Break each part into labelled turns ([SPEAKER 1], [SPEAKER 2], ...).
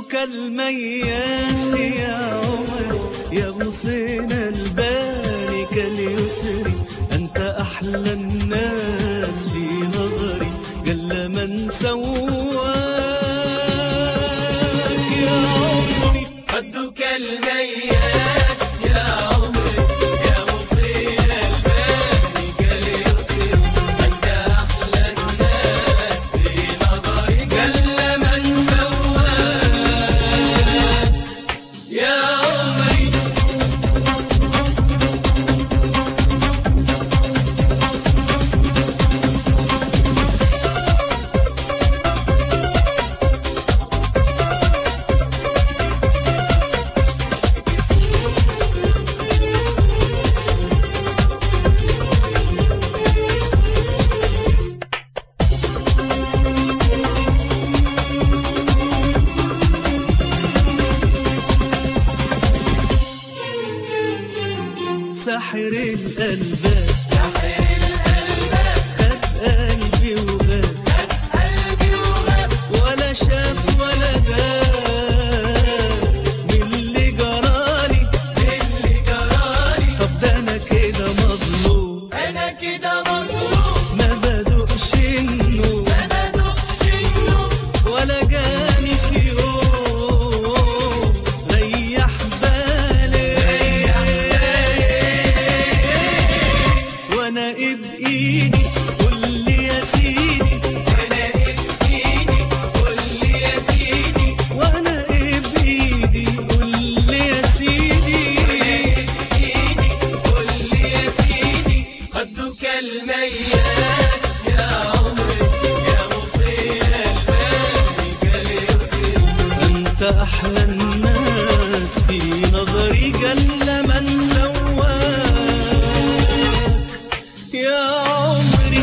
[SPEAKER 1] قدك المياس يا عمر يا غصين الباني كاليسر أنت أحلى الناس في نظري قل من سواك يا عمري
[SPEAKER 2] قدك المياس يا عمري يا مصير الباني كاليسر أنت أحلى الناس في نظري قل من سواك يا عمري
[SPEAKER 1] ساحر الألباب
[SPEAKER 2] سحر الألباب
[SPEAKER 1] خد قلبي وغاب
[SPEAKER 2] قلبي وغاب
[SPEAKER 1] ولا شاف ولا جاب من اللي جرالي
[SPEAKER 2] اللي جرالي
[SPEAKER 1] طب ده أنا كده مظلوم
[SPEAKER 2] أنا كده مظلوم
[SPEAKER 1] ما بدوقش النوم
[SPEAKER 2] ما بدوقش النوم
[SPEAKER 1] ولا جاني في يوم ريح بالي وانا بايدي قول لي يا سيدي
[SPEAKER 2] أنا إيدي قول لي يا سيدي
[SPEAKER 1] وانا بايدي قول لي يا سيدي
[SPEAKER 2] إيدي قول لي يا سيدي قدك المياس يا عمري يا مصير الباني كاليسر
[SPEAKER 1] انت احلى الناس في نظري جل من سواك يا عمري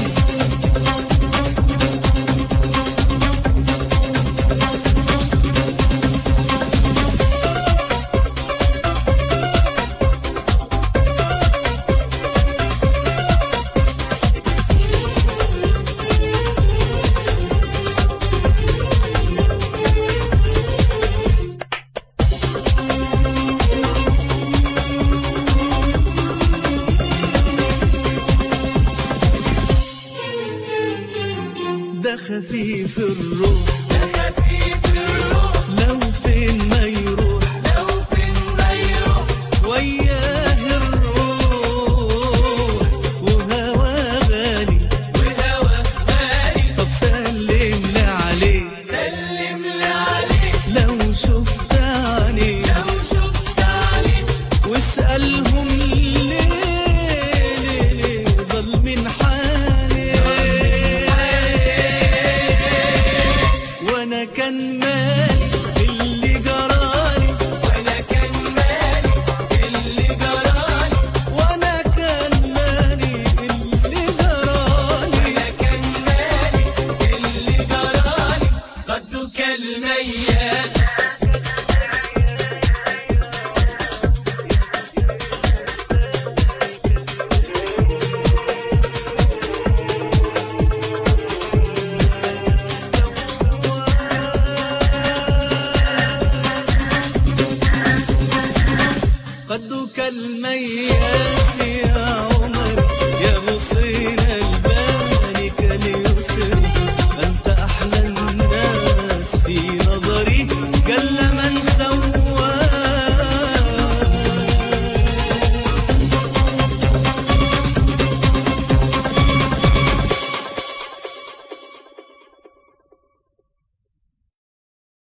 [SPEAKER 1] ده خفيف الروح
[SPEAKER 2] خفيف الروح
[SPEAKER 1] لو فين ما يروح
[SPEAKER 2] لو فين ما يروح
[SPEAKER 1] وياه الروح وهوى غالي
[SPEAKER 2] وهوى غالي
[SPEAKER 1] طب سلم لي عليه
[SPEAKER 2] سلم لي عليه
[SPEAKER 1] لو شفت عينيه
[SPEAKER 2] لو شفت عليه
[SPEAKER 1] واسألهم ليه ليه ليه ظالمين حالي وانا كان مالي اللي جرالي
[SPEAKER 2] وانا كان مالي اللي جرالي
[SPEAKER 1] وانا كان مالي اللي جرالي
[SPEAKER 2] وانا كان مالي اللي جرالي قدك المياس
[SPEAKER 1] قدك الميت